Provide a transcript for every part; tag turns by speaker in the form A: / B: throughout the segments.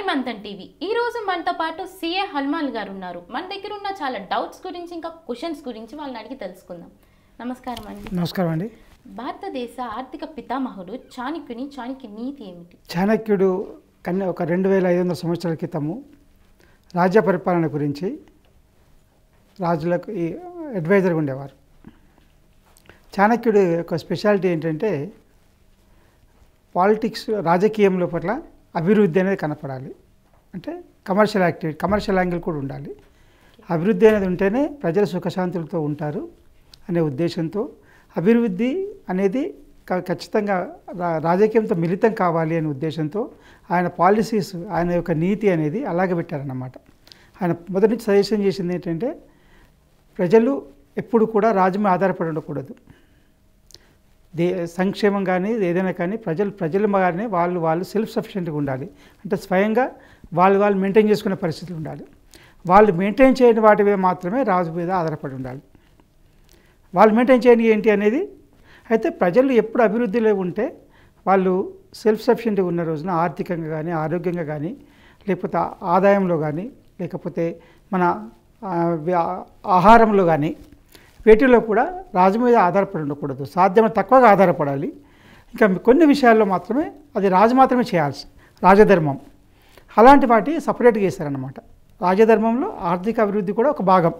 A: Manthan TV ఈ రోజు మనతో పాటు సిఏ హనుమాన్ గారు ఉన్నారు మన దగ్గర ఉన్న చాలా డౌట్స్ గురించి ఇంకా క్వశ్చన్స్ గురించి వాళ్ళని అడిగి తెలుసుకుందాం నమస్కారం అండి
B: నమస్కారం అండి
A: భారతదేశ ఆర్థిక పితామహుడు చాణక్యుని చాణక్య నీతి ఏమిటి
B: చాణక్యుడు కన్నా ఒక రెండు వేల ఐదు వందల సంవత్సరాల క్రితము రాజ్య పరిపాలన గురించి రాజులకు ఈ అడ్వైజర్ ఉండేవారు చాణక్యుడి యొక్క స్పెషాలిటీ ఏంటంటే పాలిటిక్స్ రాజకీయంలో పట్ల అభివృద్ధి అనేది కనపడాలి అంటే కమర్షియల్ యాక్టివిటీ కమర్షియల్ యాంగిల్ కూడా ఉండాలి అభివృద్ధి అనేది ఉంటేనే ప్రజలు సుఖశాంతులతో ఉంటారు అనే ఉద్దేశంతో అభివృద్ధి అనేది క- ఖచ్చితంగా రా- రాజకీయంతో మిళితం కావాలి అనే ఉద్దేశంతో ఆయన పాలసీస్ ఆయన యొక్క నీతి అనేది అలాగే పెట్టారన్నమాట ఆయన మొదటి నుంచి సజెషన్ చేసింది ఏంటంటే ప్రజలు ఎప్పుడు కూడా రాజు మీద ఆధారపడి ఉండకూడదు దే సంక్షేమం కానీ ఏదైనా కానీ ప్రజలు ప్రజలు కానీ వాళ్ళు వాళ్ళు సెల్ఫ్ సఫిషియెంట్గా ఉండాలి అంటే స్వయంగా వాళ్ళు వాళ్ళు మెయింటైన్ చేసుకునే పరిస్థితులు ఉండాలి వాళ్ళు మెయింటైన్ చేయని వాటి మీద మాత్రమే రాజు మీద ఆధారపడి ఉండాలి వాళ్ళు మెయింటైన్ చేయని ఏంటి అనేది అయితే ప్రజలు ఎప్పుడు అభివృద్ధిలో ఉంటే వాళ్ళు సెల్ఫ్ సఫిషియెంట్గా ఉన్న రోజున ఆర్థికంగా కానీ ఆరోగ్యంగా కానీ లేకపోతే ఆ- ఆదాయంలో కానీ లేకపోతే మన ఆ, వ్యా- ఆహారంలో కానీ వీటిలో కూడా రాజు మీద ఆధారపడి ఉండకూడదు సాధ్యమైన తక్కువగా ఆధారపడాలి ఇంకా కొన్ని విషయాల్లో మాత్రమే అది రాజు మాత్రమే చేయాల్సి రాజధర్మం అలాంటి వాటి సపరేట్గా చేశారన్నమాట రాజధర్మంలో ఆర్థిక అభివృద్ధి కూడా ఒక భాగం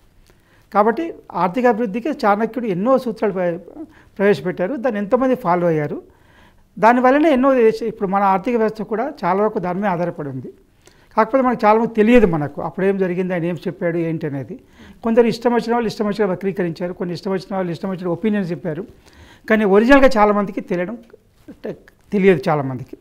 B: కాబట్టి ఆర్థిక అభివృద్ధికి చాణక్యుడు ఎన్నో సూత్రాలు ప్ర- ప్రవేశపెట్టారు దాన్ని ఎంతోమంది ఫాలో అయ్యారు దానివల్లనే ఎన్నో దేశ- ఇప్పుడు మన ఆర్థిక వ్యవస్థ కూడా చాలా వరకు దాని మీద ఆధారపడి ఉంది కాకపోతే మనకు చాలా మంది తెలియదు మనకు అప్పుడు ఏం జరిగింది ఆయన ఏం చెప్పాడు ఏంటి అనేది కొందరు ఇష్టం వచ్చిన వాళ్ళు ఇష్టం వచ్చిన వక్రీకరించారు కొన్ని ఇష్టం వచ్చిన వాళ్ళు ఇష్టం వచ్చిన ఒపీనియన్స్ చెప్పారు కానీ ఒరిజినల్గా చాలామందికి తెలియడం ట- తెలియదు చాలామందికి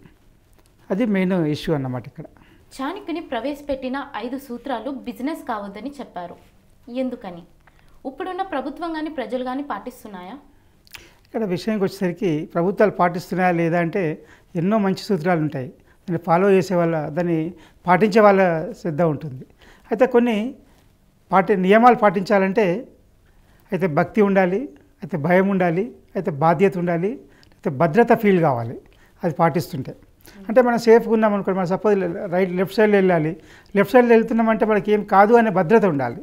B: అది మెయిన్ ఇష్యూ అన్నమాట ఇక్కడ
A: చాణక్యుని ప్రవేశపెట్టిన ఐదు సూత్రాలు బిజినెస్ కావద్దని చెప్పారు ఎందుకని ఇప్పుడున్న ప్రభుత్వం కానీ ప్రజలు కానీ పాటిస్తున్నాయా
B: ఇక్కడ విషయానికి వచ్చేసరికి ప్రభుత్వాలు పాటిస్తున్నాయా లేదా అంటే ఎన్నో మంచి సూత్రాలు ఉంటాయి దాన్ని ఫాలో చేసే వాళ్ళ దాన్ని పాటించే వాళ్ళ శ్రద్ధ ఉంటుంది అయితే కొన్ని పాటి నియమాలు పాటించాలంటే అయితే భక్తి ఉండాలి అయితే భయం ఉండాలి అయితే బాధ్యత ఉండాలి అయితే భద్రత ఫీల్ కావాలి అది పాటిస్తుంటే అంటే మనం సేఫ్గా ఉన్నాం అనుకోండి మనం సపోజ్ రైట్ లెఫ్ట్ సైడ్లో వెళ్ళాలి లెఫ్ట్ సైడ్లో వెళ్తున్నామంటే మనకి ఏం కాదు అనే భద్రత ఉండాలి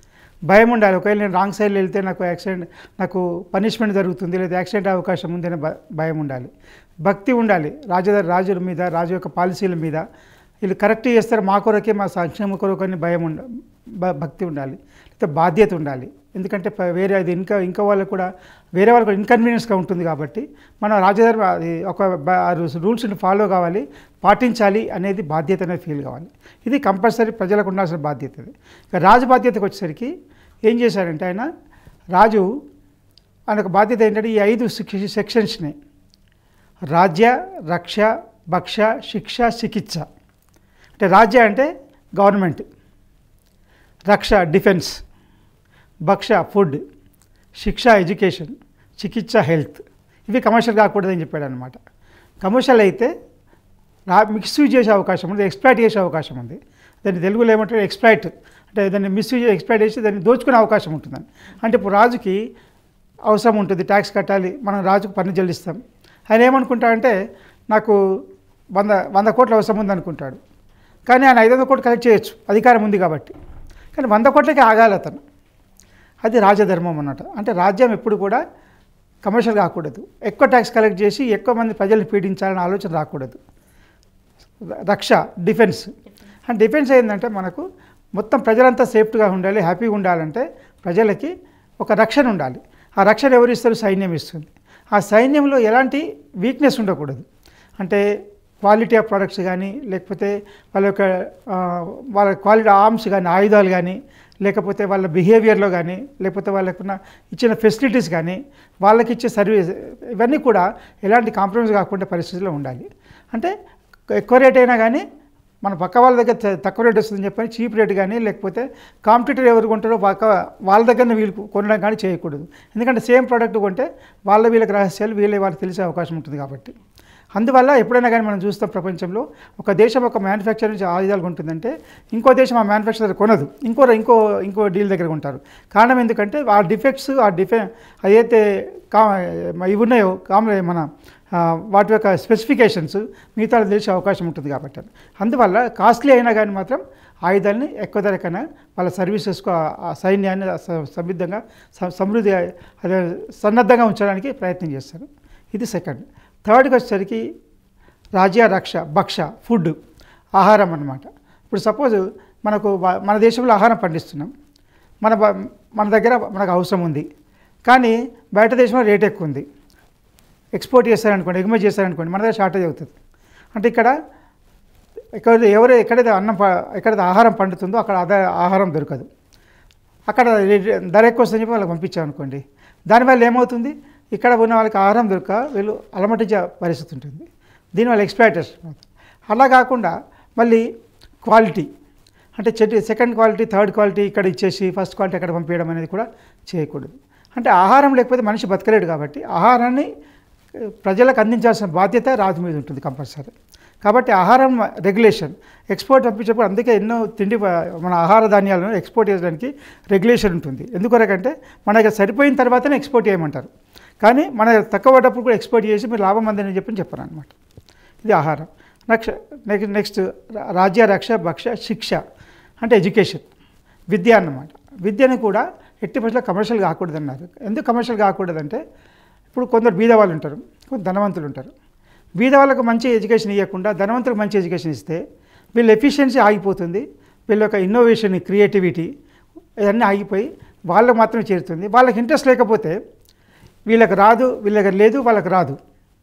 B: భయం ఉండాలి ఒకవేళ నేను రాంగ్ సైడ్లో వెళ్తే నాకు యాక్సిడెంట్ నాకు పనిష్మెంట్ జరుగుతుంది లేదా యాక్సిడెంట్ అయ్యే అవకాశం ఉంది అనే భ- భయం ఉండాలి భక్తి ఉండాలి రాజు రాజుల మీద రాజు యొక్క పాలసీల మీద వీళ్ళు కరెక్ట్ చేస్తారు మా కొరకే మా సంక్షేమ కొరకు అని భయం ఉండ భ- భక్తి ఉండాలి లేకపోతే బాధ్యత ఉండాలి ఎందుకంటే ప- వేరే అది ఇంకా ఇంకా వాళ్ళకు కూడా వేరే వాళ్ళకు కూడా ఇన్కన్వీనియన్స్గా ఉంటుంది కాబట్టి మనం రాజధర్మ అది ఒక రూల్స్ని ఫాలో కావాలి పాటించాలి అనేది బాధ్యత అనేది ఫీల్ కావాలి ఇది కంపల్సరీ ప్రజలకు ఉండాల్సిన బాధ్యత ఇది ఇక రాజు బాధ్యతకు వచ్చేసరికి ఏం చేశారంటే ఆయన రాజు ఆయనకు బాధ్యత ఏంటంటే ఈ ఐదు సెక్ష- సెక్షన్స్ని రాజ్య రక్ష భక్ష శిక్ష చికిత్స అంటే రాజ్య అంటే గవర్నమెంట్ రక్ష డిఫెన్స్ భక్ష ఫుడ్ శిక్ష ఎడ్యుకేషన్ చికిత్స హెల్త్ ఇవి కమర్షియల్ కాకూడదని చెప్పాడు అనమాట కమర్షియల్ అయితే రా మిస్యూజ్ చేసే అవకాశం ఉంది ఎక్స్ప్లాయిట్ చేసే అవకాశం ఉంది దాన్ని తెలుగులో ఏమంటారు ఎక్స్ప్లాయిట్ అంటే దాన్ని మిస్యూజ్ ఎక్స్ప్లాయిట్ చేసి దాన్ని దోచుకునే అవకాశం ఉంటుందని అంటే ఇప్పుడు రాజుకి అవసరం ఉంటుంది ట్యాక్స్ కట్టాలి మనం రాజుకు పన్ను చెల్లిస్తాం ఆయన ఏమనుకుంటాడంటే నాకు వంద వంద కోట్ల అవసరం ఉంది అనుకుంటాడు కానీ ఆయన ఐదు వందల కోట్లు కలెక్ట్ చేయొచ్చు అధికారం ఉంది కాబట్టి కానీ వంద కోట్లకి ఆగాలి అతను అది రాజధర్మం అన్నమాట అంటే రాజ్యం ఎప్పుడు కూడా కమర్షియల్ కాకూడదు ఎక్కువ ట్యాక్స్ కలెక్ట్ చేసి ఎక్కువ మంది ప్రజల్ని పీడించాలనే ఆలోచన రాకూడదు ర- రక్ష డిఫెన్స్ అండ్ డిఫెన్స్ ఏంటంటే మనకు మొత్తం ప్రజలంతా సేఫ్ట్గా ఉండాలి హ్యాపీగా ఉండాలంటే ప్రజలకి ఒక రక్షణ ఉండాలి ఆ రక్షణ ఎవరు ఇస్తారు సైన్యం ఇస్తుంది ఆ సైన్యంలో ఎలాంటి వీక్నెస్ ఉండకూడదు అంటే క్వాలిటీ ఆఫ్ ప్రొడక్ట్స్ కానీ లేకపోతే వాళ్ళ యొక్క ఆ, వాళ్ళ క్వాలిటీ ఆర్మ్స్ కానీ ఆయుధాలు కానీ లేకపోతే వాళ్ళ బిహేవియర్లో కానీ లేకపోతే వాళ్ళకున్న ఇచ్చిన ఫెసిలిటీస్ కానీ వాళ్ళకి ఇచ్చే సర్వీస్ ఇవన్నీ కూడా ఎలాంటి కాంప్రమైజ్ కాకుండా పరిస్థితిలో ఉండాలి అంటే ఎక్కువ రేట్ అయినా కానీ మన పక్క వాళ్ళ దగ్గర త- తక్కువ రేట్ వస్తుందని చెప్పని చీప్ రేట్ కానీ లేకపోతే కాంపిటేటర్ ఎవరు కొంటారో పక్క వాళ్ళ దగ్గర వీళ్ళు కొనడం కానీ చేయకూడదు ఎందుకంటే సేమ్ ప్రోడక్ట్ కొంటే వాళ్ళ వీళ్ళకి రహస్యాలు వీళ్ళే వాళ్ళకి తెలిసే అవకాశం ఉంటుంది కాబట్టి అందువల్ల ఎప్పుడైనా కానీ మనం చూస్తాం ప్రపంచంలో ఒక దేశం ఒక మ్యానుఫ్యాక్చర్ నుంచి ఆయుధాలు కొంటుందంటే ఇంకో దేశం ఆ మ్యానుఫ్యాక్చర్ దగ్గర కొనదు ఇంకో ఇంకో ఇంకో డీల్ దగ్గర ఉంటారు కారణం ఎందుకంటే ఆ డిఫెక్ట్స్ ఆ డిఫె ఏదైతే కా ఇవి ఉన్నాయో కామ మన ఆ, వాటి యొక్క స్పెసిఫికేషన్స్ మిగతా వాళ్ళకి తెలిసే అవకాశం ఉంటుంది కాబట్టి అందువల్ల కాస్ట్లీ అయినా కానీ మాత్రం ఆయుధాలని ఎక్కువ ధరకైనా వాళ్ళ సర్వీసెస్కు ఆ- ఆ సైన్యాన్ని స- సమృద్ధంగా స- సమృద్ధి అదే సన్నద్ధంగా ఉంచడానికి ప్రయత్నం చేస్తారు ఇది సెకండ్ థర్డ్కి వచ్చేసరికి రాజ్య రక్ష భక్ష ఫుడ్ ఆహారం అన్నమాట ఇప్పుడు సపోజ్ మనకు వా- మన దేశంలో ఆహారం పండిస్తున్నాం మన బ- మన దగ్గర మనకు అవసరం ఉంది కానీ బయట దేశంలో రేట్ ఎక్కువ ఉంది ఎక్స్పోర్ట్ చేస్తారనుకోండి ఎగుమతి చేస్తారనుకోండి మన దగ్గర షార్టేజ్ అవుతుంది అంటే ఇక్కడ ఎక్కడ ఎవరు ఎక్కడైతే అన్నం ప- ఎక్కడైతే ఆహారం పండుతుందో అక్కడ అదే ఆహారం దొరకదు అక్కడ రే- ధర ఎక్కువ వస్తుందని చెప్పి వాళ్ళకి పంపించామనుకోండి దానివల్ల ఏమవుతుంది ఇక్కడ ఉన్న వాళ్ళకి ఆహారం దొరక వీళ్ళు అలమటించే పరిస్థితి ఉంటుంది దీనివల్ల ఎక్స్ప్లాయిటేషన్ అవుతుంది అలా కాకుండా మళ్ళీ క్వాలిటీ అంటే చెట్టు సెకండ్ క్వాలిటీ థర్డ్ క్వాలిటీ ఇక్కడ ఇచ్చేసి ఫస్ట్ క్వాలిటీ అక్కడ పంపించడం అనేది కూడా చేయకూడదు అంటే ఆహారం లేకపోతే మనిషి బతకలేడు కాబట్టి ఆహారాన్ని ఆ, ప్రజలకు అందించాల్సిన బాధ్యత రాజు మీద ఉంటుంది కంపల్సరీ కాబట్టి ఆహారం రెగ్యులేషన్ ఎక్స్పోర్ట్ పంపించేటప్పుడు అందుకే ఎన్నో తిండి ప- మన ఆహార ధాన్యాలను ఎక్స్పోర్ట్ చేయడానికి రెగ్యులేషన్ ఉంటుంది ఎందుకొరకంటే మనకి సరిపోయిన తర్వాతనే ఎక్స్పోర్ట్ చేయమంటారు కానీ మన తక్కువ పడ్డప్పుడు కూడా ఎక్స్పోర్ట్ చేసి మీరు లాభం అందని చెప్పి చెప్పారు అనమాట ఇది ఆహారం నెక్స్ట్ నెక్స్ట్ నెక్స్ట్ రా- రాజ్య రక్ష భక్ష శిక్ష అంటే ఎడ్యుకేషన్ విద్య అన్నమాట విద్యను కూడా ఎట్టి పరిస్థితుల్లో కమర్షియల్ కాకూడదు అన్నారు ఎందుకు కమర్షియల్ కాకూడదంటే ఇప్పుడు కొందరు బీద వాళ్ళు ఉంటారు కొందరు ధనవంతులు ఉంటారు బీద వాళ్ళకు మంచి ఎడ్యుకేషన్ ఇవ్వకుండా ధనవంతులకు మంచి ఎడ్యుకేషన్ ఇస్తే వీళ్ళ ఎఫిషియన్సీ ఆగిపోతుంది వీళ్ళ యొక్క ఇన్నోవేషన్ క్రియేటివిటీ ఇవన్నీ ఆగిపోయి వాళ్ళకు మాత్రమే చేరుతుంది వాళ్ళకి ఇంట్రెస్ట్ లేకపోతే వీళ్ళకి రాదు వీళ్ళకి లేదు వాళ్ళకి రాదు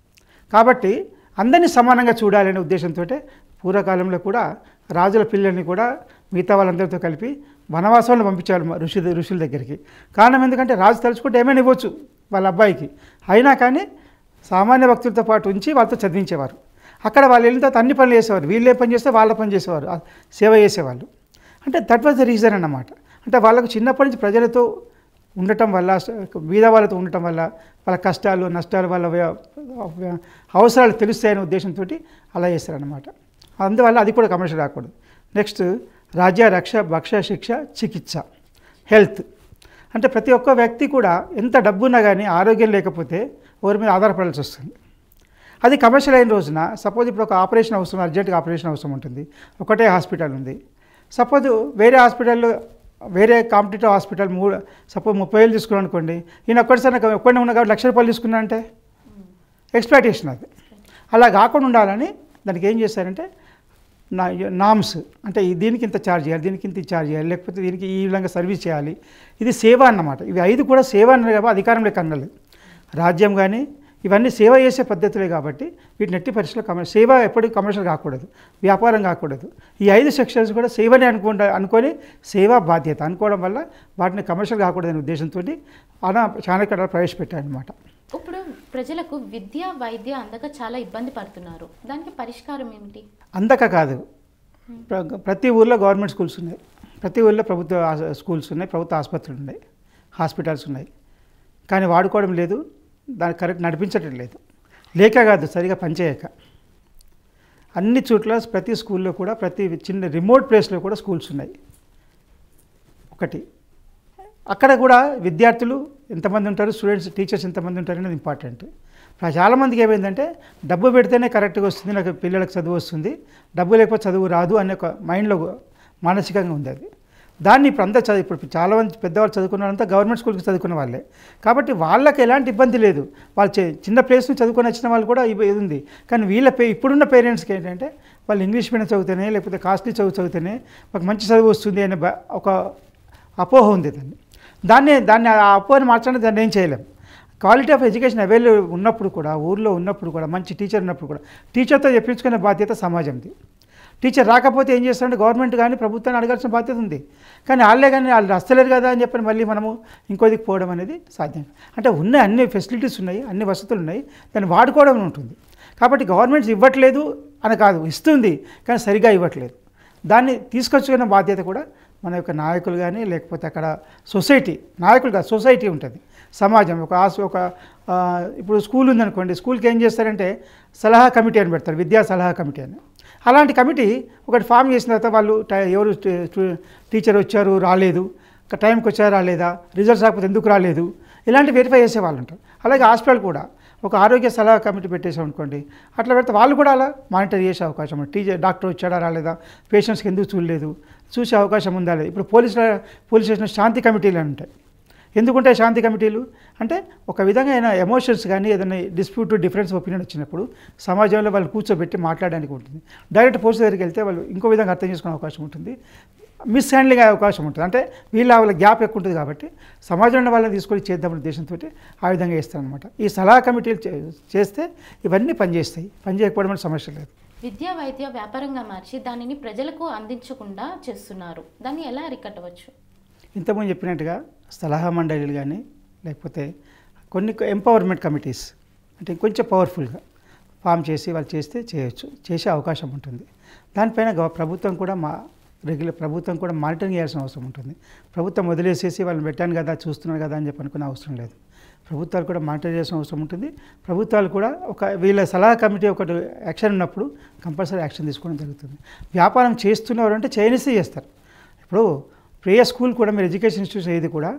B: కాబట్టి అందరినీ సమానంగా చూడాలనే ఉద్దేశంతో పూర్వకాలంలో కూడా రాజుల పిల్లల్ని కూడా మిగతా వాళ్ళందరితో కలిపి వనవాసంలో పంపించాలి మా ఋషి ఋషుల దగ్గరికి కారణం ఎందుకంటే రాజు తలుచుకుంటే ఏమైనా ఇవ్వచ్చు వాళ్ళ అబ్బాయికి అయినా కానీ సామాన్య భక్తులతో పాటు ఉంచి వాళ్ళతో చదివించేవారు అక్కడ వాళ్ళు వెళ్ళిన తర్వాత అన్ని పనులు చేసేవారు వీళ్ళు ఏ పని చేస్తే వాళ్ళ పని చేసేవారు ఆ సేవ చేసేవాళ్ళు అంటే దట్ వాజ్ ద రీజన్ అన్నమాట అంటే వాళ్ళకు చిన్నప్పటి నుంచి ప్రజలతో ఉండటం వల్ల బీద వాళ్ళతో ఉండటం వల్ల వాళ్ళ కష్టాలు నష్టాలు వాళ్ళ వ్య- వ్య- అవసరాలు తెలుస్తాయనే ఉద్దేశంతో అలా చేస్తారనమాట అందువల్ల అది కూడా కమర్షియల్ రాకూడదు నెక్స్ట్ రాజ్య రక్ష భక్ష శిక్ష చికిత్స హెల్త్ అంటే ప్రతి ఒక్క వ్యక్తి కూడా ఎంత డబ్బున్నా కానీ ఆరోగ్యం లేకపోతే ఎవరి మీద ఆధారపడాల్సి వస్తుంది అది కమర్షియల్ అయిన రోజున సపోజ్ ఇప్పుడు ఒక ఆపరేషన్ అవసరం అర్జెంటుగా ఆపరేషన్ అవసరం ఉంటుంది ఒకటే హాస్పిటల్ ఉంది సపోజ్ వేరే హాస్పిటల్లో వేరే కాంపిటేటివ్ హాస్పిటల్ మూడు సపోజ్ ముప్పై వేలు తీసుకున్నాను అనుకోండి ఈయన ఒక్కటిసారి నాకు ఒక్కడే ఉన్నా కాబట్టి లక్ష రూపాయలు తీసుకున్నా అంటే ఎక్స్ప్లాయిటేషన్ అది అలా కాకుండా ఉండాలని దానికి ఏం చేశారంటే నా నామ్స్ అంటే ఈ- దీనికి ఇంత ఛార్జ్ చేయాలి దీనికి ఇంత ఛార్జ్ చేయాలి లేకపోతే దీనికి ఈ విధంగా సర్వీస్ చేయాలి ఇది సేవ అన్నమాట ఇవి ఐదు కూడా సేవ అన్నారు కాబట్టి అధికారంలో కన్నలేదు రాజ్యం కానీ ఇవన్నీ సేవ చేసే పద్ధతులే కాబట్టి వీటిని ఎట్టి పరిస్థితుల్లో కమర్ సేవ ఎప్పటికీ కమర్షియల్ కాకూడదు వ్యాపారం కాకూడదు ఈ ఐదు సెక్షన్స్ కూడా సేవనే అనుకుంటా అనుకొని సేవా బాధ్యత అనుకోవడం వల్ల వాటిని కమర్షియల్ కాకూడదనే ఉద్దేశంతో అలా చాణక్య ప్రవేశపెట్టారు అనమాట
A: ఇప్పుడు ప్రజలకు విద్య వైద్య అందక చాలా ఇబ్బంది పడుతున్నారు దానికి పరిష్కారం ఏమిటి
B: అందక కాదు ప్ర- ప్రతి ఊర్లో గవర్నమెంట్ స్కూల్స్ ఉన్నాయి ప్రతి ఊర్లో ప్రభుత్వ ఆ- స్కూల్స్ ఉన్నాయి ప్రభుత్వ ఆసుపత్రులు ఉన్నాయి హాస్పిటల్స్ ఉన్నాయి కానీ వాడుకోవడం లేదు దాన్ని కరెక్ట్ నడిపించడం లేదు లేక కాదు సరిగా పనిచేయక అన్ని చోట్ల ప్రతి స్కూల్లో కూడా ప్రతి చిన్న రిమోట్ ప్లేస్లో కూడా స్కూల్స్ ఉన్నాయి ఒకటి అక్కడ కూడా విద్యార్థులు ఎంతమంది ఉంటారు స్టూడెంట్స్ టీచర్స్ ఎంతమంది ఉంటారు అనేది ఇంపార్టెంట్ ఇప్పుడు చాలామందికి ఏమైందంటే డబ్బు పెడితేనే కరెక్ట్గా వస్తుంది నాకు పిల్లలకు చదువు వస్తుంది డబ్బు లేకపోతే చదువు రాదు అనే ఒక మైండ్లో మానసికంగా ఉంది అది దాన్ని ఇప్పుడు అంతా చదువు ఇప్పుడు చాలామంది పెద్దవాళ్ళు చదువుకున్న వాళ్ళంతా గవర్నమెంట్ స్కూల్కి చదువుకున్న వాళ్ళే కాబట్టి వాళ్ళకి ఎలాంటి ఇబ్బంది లేదు వాళ్ళు చే- చిన్న ప్లేస్ నుంచి చదువుకొని వచ్చిన వాళ్ళు కూడా ఇవి ఇది ఉంది కానీ వీళ్ళ పే ఇప్పుడున్న పేరెంట్స్కి ఏంటంటే వాళ్ళు ఇంగ్లీష్ మీడియం చదివితేనే లేకపోతే కాస్ట్లీ చదువు చదివితేనే మాకు మంచి చదువు వస్తుంది అనే బ- ఒక అపోహ ఉంది దాన్ని దాన్ని దాన్ని ఆ అపోహని మార్చడానికి దాన్ని ఏం చేయలేం క్వాలిటీ ఆఫ్ ఎడ్యుకేషన్ అవైలబుల్ ఉన్నప్పుడు కూడా ఊర్లో ఉన్నప్పుడు కూడా మంచి టీచర్ ఉన్నప్పుడు కూడా టీచర్తో చెప్పించుకునే బాధ్యత సమాజంది టీచర్ రాకపోతే ఏం చేస్తారంటే గవర్నమెంట్ కానీ ప్రభుత్వాన్ని అడగాల్సిన బాధ్యత ఉంది కానీ వాళ్ళే కానీ వాళ్ళు వస్తలేరు కదా అని చెప్పని మళ్ళీ మనము ఇంకోదికి పోవడం అనేది సాధ్యం అంటే ఉన్న అన్ని ఫెసిలిటీస్ ఉన్నాయి అన్ని వసతులు ఉన్నాయి దాన్ని వాడుకోవడం ఉంటుంది కాబట్టి గవర్నమెంట్స్ ఇవ్వట్లేదు అని కాదు ఇస్తుంది కానీ సరిగా ఇవ్వట్లేదు దాన్ని తీసుకొచ్చుకునే బాధ్యత కూడా మన యొక్క నాయకులు కానీ లేకపోతే అక్కడ సొసైటీ నాయకులు కాదు సొసైటీ ఉంటుంది సమాజం ఒక ఆస్ ఒక ఆ, ఇప్పుడు స్కూల్ ఉందనుకోండి స్కూల్కి ఏం చేస్తారంటే సలహా కమిటీ అని పెడతారు విద్యా సలహా కమిటీ అని అలాంటి కమిటీ ఒకటి ఫామ్ చేసిన తర్వాత వాళ్ళు టై- ఎవరు స్టూ- స్టూ- టీచర్ వచ్చారు రాలేదు ఒక టైంకి వచ్చారా రాలేదా రిజల్ట్స్ రాకపోతే ఎందుకు రాలేదు ఇలాంటి వెరిఫై చేసే వాళ్ళు ఉంటారు అలాగే హాస్పిటల్ కూడా ఒక ఆరోగ్య సలహా కమిటీ పెట్టేసాం అనుకోండి అట్లా పెడితే వాళ్ళు కూడా అలా మానిటర్ చేసే అవకాశం ఉంది టీచర్ డాక్టర్ వచ్చాడా రాలేదా పేషెంట్స్కి ఎందుకు చూడలేదు చూసే అవకాశం ఉందా లేదు ఇప్పుడు పోలీసుల పోలీస్ స్టేషన్ శాంతి కమిటీలు అని ఉంటాయి ఎందుకుంటాయి శాంతి కమిటీలు అంటే ఒక విధంగా అయినా ఎమోషన్స్ కానీ ఏదైనా డిస్ప్యూట్ డిఫరెన్స్ ఒపీనియన్ వచ్చినప్పుడు సమాజంలో వాళ్ళు కూర్చోబెట్టి మాట్లాడడానికి ఉంటుంది డైరెక్ట్ పోలీసు దగ్గరికి వెళ్తే వాళ్ళు ఇంకో విధంగా అర్థం చేసుకునే అవకాశం ఉంటుంది మిస్ హ్యాండ్లింగ్ అయ్యే అవకాశం ఉంటుంది అంటే వీళ్ళ వాళ్ళ గ్యాప్ ఎక్కువ ఉంటుంది కాబట్టి సమాజంలో వాళ్ళని తీసుకొని చేద్దామనే ఉద్దేశంతో ఆ విధంగా చేస్తారనమాట ఈ సలహా కమిటీలు చే- చేస్తే ఇవన్నీ పనిచేస్తాయి పనిచేయకపోవడం వల్ల సమస్య లేదు
A: విద్యా వైద్య వ్యాపారంగా మార్చి దానిని ప్రజలకు అందించకుండా చేస్తున్నారు దాన్ని ఎలా అరికట్టవచ్చు
B: ఇంతకుముందు చెప్పినట్టుగా సలహా మండలిలు కానీ లేకపోతే కొన్ని ఎంపవర్మెంట్ కమిటీస్ అంటే కొంచెం పవర్ఫుల్గా ఫామ్ చేసి వాళ్ళు చేస్తే చేయొచ్చు చేసే అవకాశం ఉంటుంది దానిపైన గవ ప్రభుత్వం కూడా మా రెగ్యులర్ ప్రభుత్వం కూడా మానిటరింగ్ చేయాల్సిన అవసరం ఉంటుంది ప్రభుత్వం వదిలేసేసి వాళ్ళని పెట్టాను కదా చూస్తున్నాను కదా అని చెప్పి అనుకునే అవసరం లేదు ప్రభుత్వాలు కూడా మానిటర్ చేయాల్సిన అవసరం ఉంటుంది ప్రభుత్వాలు కూడా ఒక వీళ్ళ సలహా కమిటీ ఒకటి యాక్షన్ ఉన్నప్పుడు కంపల్సరీ యాక్షన్ తీసుకోవడం జరుగుతుంది వ్యాపారం చేస్తున్నవారు అంటే చేయనిస్తే చేస్తారు ఇప్పుడు ప్రేయర్ స్కూల్ కూడా మీరు ఎడ్యుకేషన్ ఇన్స్టిట్యూషన్ ఏది కూడా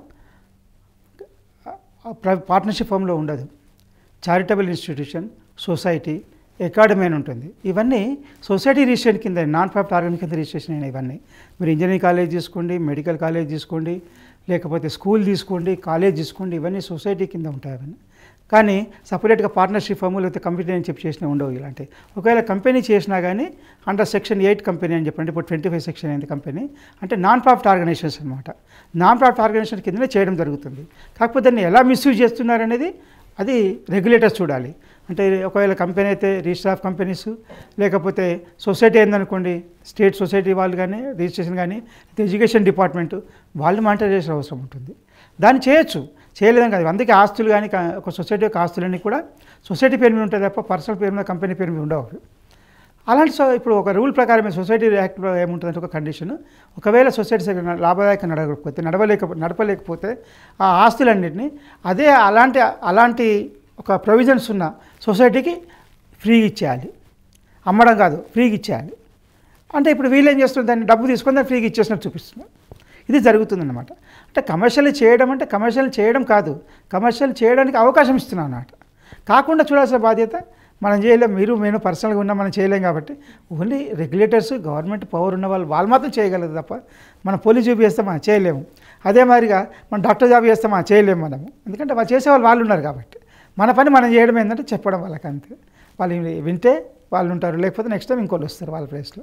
B: పార్ట్నర్షిప్ ఫామ్లో ఉండదు చారిటబుల్ ఇన్స్టిట్యూషన్ సొసైటీ అకాడమీ అని ఉంటుంది ఇవన్నీ సొసైటీ రిజిస్ట్రేషన్ కింద నాన్ ప్రాఫిట్ ఆర్గన్ కింద రిజిస్ట్రేషన్ అయిన ఇవన్నీ మీరు ఇంజనీరింగ్ కాలేజ్ తీసుకోండి మెడికల్ కాలేజ్ తీసుకోండి లేకపోతే స్కూల్ తీసుకోండి కాలేజ్ తీసుకోండి ఇవన్నీ సొసైటీ కింద ఉంటాయి అవన్నీ కానీ సపరేట్గా పార్ట్నర్షిప్ ఫామ్ లేకపోతే కంపెనీ అని చెప్పి చేసినా ఉండవు ఇలాంటి ఒకవేళ కంపెనీ చేసినా కానీ అండర్ సెక్షన్ ఎయిట్ కంపెనీ అని చెప్పండి ఇప్పుడు ట్వంటీ ఫైవ్ సెక్షన్ అయింది కంపెనీ అంటే నాన్ ప్రాఫిట్ ఆర్గనైజేషన్స్ అనమాట నాన్ ప్రాఫిట్ ఆర్గనైజేషన్ కిందనే చేయడం జరుగుతుంది కాకపోతే దాన్ని ఎలా మిస్యూజ్ చేస్తున్నారనేది అది రెగ్యులేటర్స్ చూడాలి అంటే ఒకవేళ కంపెనీ అయితే రిజిస్టర్ ఆఫ్ కంపెనీస్ లేకపోతే సొసైటీ అయిందనుకోండి స్టేట్ సొసైటీ వాళ్ళు కానీ రిజిస్ట్రేషన్ కానీ ఎడ్యుకేషన్ డిపార్ట్మెంట్ వాళ్ళు మానిటర్ చేసే అవసరం ఉంటుంది దాన్ని చేయొచ్చు చేయలేదని కాదు అందుకే ఆస్తులు కానీ కా- ఒక సొసైటీ యొక్క ఆస్తులన్నీ కూడా సొసైటీ పేరు మీద ఉంటాయి తప్ప పర్సనల్ పేరు మీద కంపెనీ పేరు మీద ఉండవు అవి. అలాంటి సో ఇప్పుడు ఒక రూల్ ప్రకారం సొసైటీ యాక్ట్లో ఏముంటుందంటే ఒక కండిషన్ ఒకవేళ సొసైటీ సరిగ్గా లాభదాయకంగా నడవకపోతే నడవలేక నడపలేకపోతే ఆ ఆస్తులన్నింటినీ అదే అలాంటి అలాంటి ఒక ప్రొవిజన్స్ ఉన్న సొసైటీకి ఫ్రీగా ఇచ్చేయాలి అమ్మడం కాదు ఫ్రీగా ఇచ్చేయాలి అంటే ఇప్పుడు వీళ్ళు ఏం చేస్తున్నారు దాన్ని డబ్బు తీసుకొని దాన్ని ఫ్రీగా ఇచ్చేసినట్టు చూపిస్తున్నారు ఇది జరుగుతుందన్నమాట అంటే కమర్షియల్ చేయడం అంటే కమర్షియల్ చేయడం కాదు కమర్షియల్ చేయడానికి అవకాశం ఇస్తున్నాం అన్నమాట కాకుండా చూడాల్సిన బాధ్యత మనం చేయలేం మీరు నేను పర్సనల్గా ఉన్నా మనం చేయలేం కాబట్టి ఓన్లీ రెగ్యులేటర్స్ గవర్నమెంట్ పవర్ ఉన్న వాళ్ళు వాళ్ళు మాత్రం చేయగలరు తప్ప మనం పోలీస్ జాబ్ చేస్తే మనం చేయలేము అదే మాదిరిగా మనం డాక్టర్ జాబ్ చేస్తే మనం చేయలేము మనము ఎందుకంటే వాళ్ళు చేసేవాళ్ళు వాళ్ళు ఉన్నారు కాబట్టి మన పని మనం చేయడం ఏంటంటే చెప్పడం వాళ్ళకి అంతే వాళ్ళు వింటే వాళ్ళు ఉంటారు లేకపోతే నెక్స్ట్ టైం ఇంకోళ్ళు వస్తారు వాళ్ళ ప్లేస్లో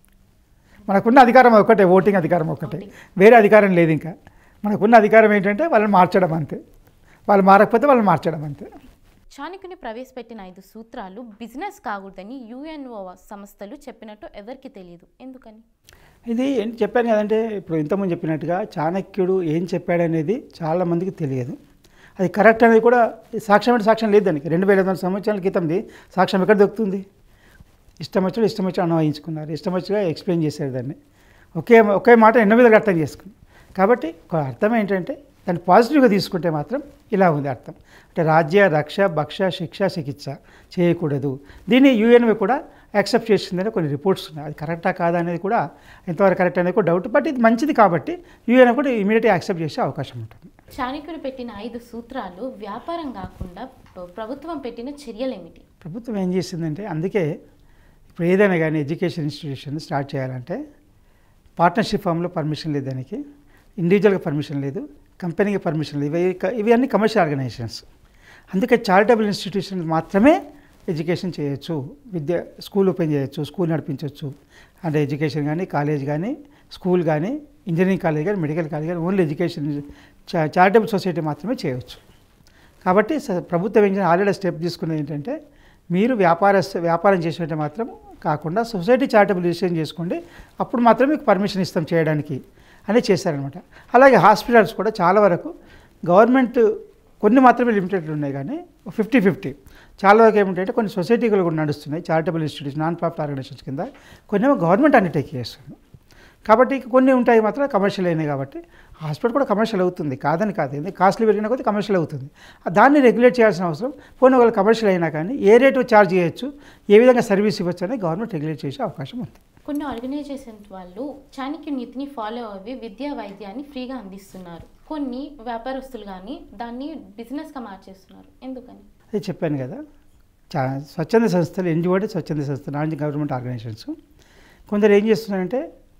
B: మనకున్న అధికారం ఒకటే ఓటింగ్ అధికారం ఒకటే వేరే అధికారం లేదు ఇంకా మనకున్న అధికారం ఏంటంటే వాళ్ళని మార్చడం అంతే వాళ్ళు మారకపోతే వాళ్ళని మార్చడం అంతే
A: చాణక్యుని ప్రవేశపెట్టిన ఐదు సూత్రాలు బిజినెస్ కాకూడదని యుఎన్ఓ సంస్థలు చెప్పినట్టు ఎవరికి తెలియదు ఎందుకని
B: ఇది ఏంటి చెప్పాను కదంటే ఇప్పుడు ఇంతకుముందు చెప్పినట్టుగా చాణక్యుడు ఏం చెప్పాడనేది చాలా మందికి తెలియదు అది కరెక్ట్ అనేది కూడా సాక్ష్యం అంటే సాక్ష్యం లేదు దానికి రెండు వేల ఐదు వందల సంవత్సరాల క్రితంది సాక్ష్యం ఎక్కడ దొరుకుతుంది ఇష్టం వచ్చినట్టు ఇష్టం వచ్చి అన్వయించుకున్నారు ఇష్టం వచ్చిగా ఎక్స్ప్లెయిన్ చేశారు దాన్ని ఒకే ఒకే మాట ఎన్నో విధాలుగా అర్థం చేసుకున్నారు కాబట్టి ఒక అర్థం ఏంటంటే దాన్ని పాజిటివ్గా తీసుకుంటే మాత్రం ఇలా ఉంది అర్థం అంటే రాజ్య రక్ష భక్ష శిక్ష చికిత్స చేయకూడదు దీన్ని యుఎన్వి కూడా యాక్సెప్ట్ చేసిందని కొన్ని రిపోర్ట్స్ ఉన్నాయి అది కరెక్టా కాదా అనేది కూడా ఎంతవరకు కరెక్ట్ అనేది కూడా డౌట్ బట్ ఇది మంచిది కాబట్టి యుఎన్ కూడా ఇమీడియట్గా యాక్సెప్ట్ చేసే అవకాశం ఉంటుంది
A: చాణక్యుడు పెట్టిన ఐదు సూత్రాలు వ్యాపారం కాకుండా ప్ర- ప్రభుత్వం పెట్టిన చర్యలేమిటి
B: ప్రభుత్వం ఏం చేసిందంటే అందుకే ఇప్పుడు ఏదైనా కానీ ఎడ్యుకేషన్ ఇన్స్టిట్యూషన్ స్టార్ట్ చేయాలంటే పార్ట్నర్షిప్ ఫామ్లో పర్మిషన్ లేదు దానికి ఇండివిజువల్గా పర్మిషన్ లేదు కంపెనీకి పర్మిషన్ లేదు ఇవి ఇవి అన్ని కమర్షియల్ ఆర్గనైజేషన్స్ అందుకే చారిటబుల్ ఇన్స్టిట్యూషన్ మాత్రమే ఎడ్యుకేషన్ చేయొచ్చు విద్య స్కూల్ ఓపెన్ చేయొచ్చు స్కూల్ నడిపించవచ్చు అంటే ఎడ్యుకేషన్ కానీ కాలేజ్ కానీ స్కూల్ కానీ ఇంజనీరింగ్ కాలేజ్ కానీ మెడికల్ కాలేజ్ కానీ ఓన్లీ ఎడ్యుకేషన్ చా- చారిటబుల్ సొసైటీ మాత్రమే చేయవచ్చు కాబట్టి స- ప్రభుత్వం ఏం చేయాలి ఆల్రెడీ స్టెప్ తీసుకున్నది ఏంటంటే మీరు వ్యాపార వ్యాపారం చేసినట్టే మాత్రం కాకుండా సొసైటీ చారిటబుల్ రిజిస్ట్రేషన్ చేసుకోండి అప్పుడు మాత్రం మీకు పర్మిషన్ ఇస్తాం చేయడానికి అని చేశారనమాట అలాగే హాస్పిటల్స్ కూడా చాలా వరకు గవర్నమెంట్ కొన్ని మాత్రమే లిమిటెడ్ ఉన్నాయి కానీ ఫిఫ్టీ ఫిఫ్టీ చాలా వరకు ఏమిటంటే కొన్ని సొసైటీలు కూడా నడుస్తున్నాయి charitable institutes non profit organisations కింద కొన్ని ఏమో గవర్నమెంట్ అండర్టేక్ చేస్తుంది కాబట్టి ఇక కొన్ని ఉంటాయి మాత్రం కమర్షియల్ అయినాయి కాబట్టి హాస్పిటల్ కూడా కమర్షియల్ అవుతుంది కాదని కాదు ఎందుకంటే కాస్ట్లీ పెరిగిన కొద్దీ కమర్షియల్ అవుతుంది దాన్ని రెగ్యులేట్ చేయాల్సిన అవసరం పోనీ వాళ్ళు కమర్షియల్ అయినా కానీ ఏ రేటు ఛార్జ్ చేయొచ్చు ఏ విధంగా సర్వీస్ ఇవ్వచ్చు అనేది గవర్నమెంట్ రెగ్యులేట్ చేసే అవకాశం ఉంది
A: కొన్ని ఆర్గనైజేషన్స్ వాళ్ళు చాణక్య నీతిని ఫాలో అవి విద్యా వైద్యాన్ని ఫ్రీగా అందిస్తున్నారు కొన్ని వ్యాపారస్తులు కానీ దాన్ని బిజినెస్గా మార్చేస్తున్నారు ఎందుకని
B: అది చెప్పాను కదా చా స్వచ్ఛంద సంస్థలు ఎన్జిఓ అంటే స్వచ్ఛంద సంస్థలు నాన్ గవర్నమెంట్ ఆర్గనైజేషన్స్ కొందరు ఏం చేస్తున్నారంటే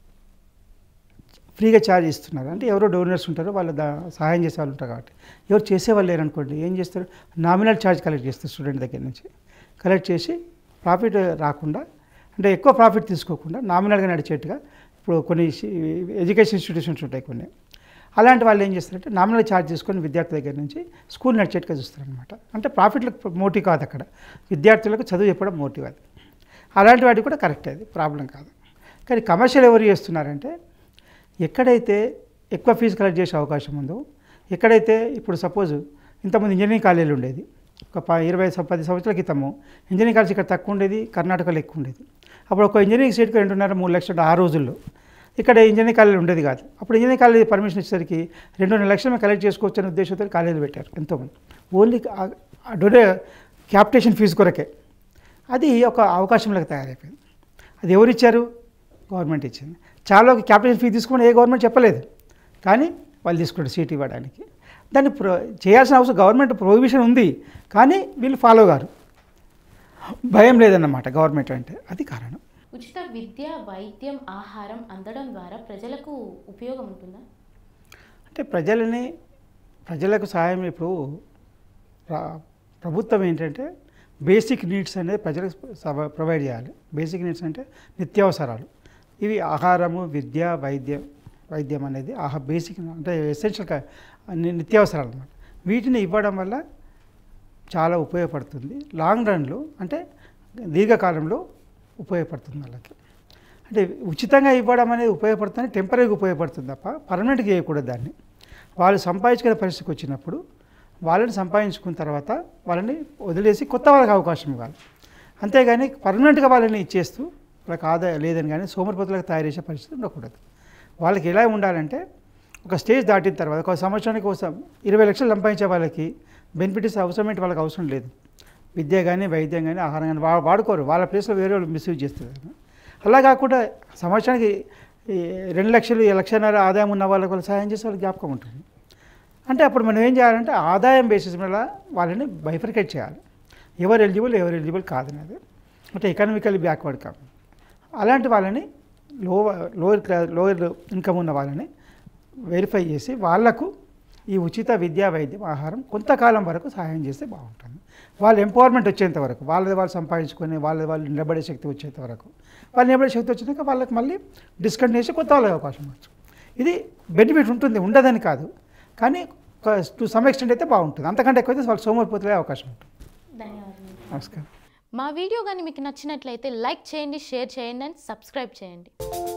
B: ఫ్రీగా ఛార్జ్ ఇస్తున్నారు అంటే ఎవరో డోనర్స్ ఉంటారో వాళ్ళు దా సహాయం చేసే వాళ్ళు ఉంటారు కాబట్టి ఎవరు చేసేవాళ్ళు లేరనుకోండి ఏం చేస్తారు నామినల్ ఛార్జ్ కలెక్ట్ చేస్తారు స్టూడెంట్ దగ్గర నుంచి కలెక్ట్ చేసి ప్రాఫిట్ రాకుండా అంటే ఎక్కువ ప్రాఫిట్ తీసుకోకుండా నామినల్గా నడిచేట్టుగా ఇప్పుడు కొన్ని ఎడ్యుకేషన్ ఇన్స్టిట్యూషన్స్ ఉంటాయి కొన్ని అలాంటి వాళ్ళు ఏం చేస్తారంటే నామినల్ ఛార్జ్ తీసుకొని విద్యార్థి దగ్గర నుంచి స్కూల్ నడిచేట్టుగా చూస్తారనమాట అంటే ప్రాఫిట్లకు మోటివ్ కాదు అక్కడ విద్యార్థులకు చదువు చెప్పడం మోటివ్ అది అలాంటి వాటికి కూడా కరెక్ట్ అది ప్రాబ్లం కాదు కానీ కమర్షియల్ ఎవరు చేస్తున్నారంటే ఎక్కడైతే ఎక్కువ ఫీజు కలెక్ట్ చేసే అవకాశం ఉందో ఎక్కడైతే ఇప్పుడు సపోజ్ ఇంతకుముందు ఇంజనీరింగ్ కాలేజీలు ఉండేది ఒక ప ఇరవై సం- పది సంవత్సరాల క్రితము ఇంజనీరింగ్ కాలేజ్ ఇక్కడ తక్కువ ఉండేది కర్ణాటకలో ఎక్కువ ఉండేది అప్పుడు ఒక ఇంజనీరింగ్ సీట్కి రెండున్నర మూడు లక్షలు ఆ రోజుల్లో ఇక్కడ ఇంజనీరింగ్ కాలేజీ ఉండేది కాదు అప్పుడు ఇంజనీరింగ్ కాలేజీ పర్మిషన్ ఇచ్చేసరికి రెండున్నర లక్షలు మేము కలెక్ట్ చేసుకోవచ్చు అనే ఉద్దేశంతో కాలేజీలు పెట్టారు ఎంతోమంది ఓన్లీ డొనే క్యాపిటేషన్ ఫీజు కొరకే అది ఒక అవకాశంలాగా తయారైపోయింది అది ఎవరు ఇచ్చారు గవర్నమెంట్ ఇచ్చింది చాలా క్యాపిటల్ ఫీ తీసుకోమని ఏ గవర్నమెంట్ చెప్పలేదు కానీ వాళ్ళు తీసుకున్నారు సీట్ ఇవ్వడానికి దాన్ని ప్రో చేయాల్సిన అవసరం గవర్నమెంట్ ప్రొహిబిషన్ ఉంది కానీ వీళ్ళు ఫాలో గారు భయం లేదన్నమాట గవర్నమెంట్ అంటే అది కారణం
A: ఉచిత విద్య వైద్యం ఆహారం అందడం ద్వారా ప్రజలకు ఉపయోగం ఉంటుందా
B: అంటే ప్రజలని ప్రజలకు సహాయం ఇప్పుడు ప్ర- ప్రభుత్వం ఏంటంటే బేసిక్ నీడ్స్ అనేది ప్రజలకు సవ- ప్రొవైడ్ చేయాలి బేసిక్ నీడ్స్ అంటే నిత్యావసరాలు ఇవి ఆహారము విద్య వైద్యం వైద్యం అనేది ఆహా బేసిక్ అంటే ఎసెన్షియల్ నిత్యావసరాలు అన్నమాట వీటిని ఇవ్వడం వల్ల చాలా ఉపయోగపడుతుంది లాంగ్ రన్లో అంటే దీర్ఘకాలంలో ఉపయోగపడుతుంది వాళ్ళకి అంటే ఉచితంగా ఇవ్వడం అనేది ఉపయోగపడుతుంది టెంపరీగా ఉపయోగపడుతుంది తప్ప పర్మనెంట్గా చేయకూడదు దాన్ని వాళ్ళు సంపాదించుకునే పరిస్థితికి వచ్చినప్పుడు వాళ్ళని సంపాదించుకున్న తర్వాత వాళ్ళని వదిలేసి కొత్త వాళ్ళకి అవకాశం ఇవ్వాలి అంతేగాని పర్మనెంట్గా వాళ్ళని ఇచ్చేస్తూ వాళ్ళకి ఆదాయం లేదని కానీ సోమరిపోతులకు తయారు చేసే పరిస్థితి ఉండకూడదు వాళ్ళకి ఎలా ఉండాలంటే ఒక స్టేజ్ దాటిన తర్వాత ఒక సంవత్సరానికి కోసం ఇరవై లక్షలు సంపాదించే వాళ్ళకి బెనిఫిట్స్ అవసరమేంటి వాళ్ళకి అవసరం లేదు విద్య కానీ వైద్యం కానీ ఆహారం కానీ వా వాడుకోరు వాళ్ళ ప్లేస్లో వేరే వాళ్ళు మిస్యూజ్ చేస్తారు అలా కాకుండా సంవత్సరానికి ఈ రెండు లక్షలు ఈ లక్షన్నర ఆదాయం ఉన్న వాళ్ళకి వాళ్ళు సహాయం చేసే వాళ్ళకి జ్ఞాపకం ఉంటుంది అంటే అప్పుడు మనం ఏం చేయాలంటే ఆదాయం బేసిస్ మీద వాళ్ళని బైఫర్కేట్ చేయాలి ఎవరు ఎలిజిబుల్ ఎవరు ఎలిజిబుల్ కాదనేది అంటే ఎకనామికల్ బ్యాక్వర్డ్ కాదు అలాంటి వాళ్ళని లో లోయర్ క్లాస్ లోయర్ ఇన్కమ్ ఉన్న వాళ్ళని వెరిఫై చేసి వాళ్లకు ఈ ఉచిత విద్యా వైద్యం ఆహారం కొంతకాలం వరకు సహాయం చేస్తే బాగుంటుంది వాళ్ళ ఎంపవర్మెంట్ వచ్చేంత వరకు వాళ్ళది వాళ్ళు సంపాదించుకొని వాళ్ళది వాళ్ళు నిలబడే శక్తి వచ్చేంత వరకు వాళ్ళు నిలబడే శక్తి వచ్చినాక వాళ్ళకి మళ్ళీ డిస్కంటిన్యూ చేసి కొత్త వాళ్ళకి అవకాశం వచ్చు ఇది బెనిఫిట్ ఉంటుంది ఉండదని కాదు కానీ టు సమ్ ఎక్స్టెంట్ అయితే బాగుంటుంది అంతకంటే ఎక్కువైతే వాళ్ళు సోమరిపోతులే అవకాశం ఉంటుంది
A: ధన్యవాదాలు
B: నమస్కారం
A: మా వీడియో కానీ మీకు నచ్చినట్లయితే లైక్ చేయండి షేర్ చేయండి అండ్ సబ్స్క్రైబ్ చేయండి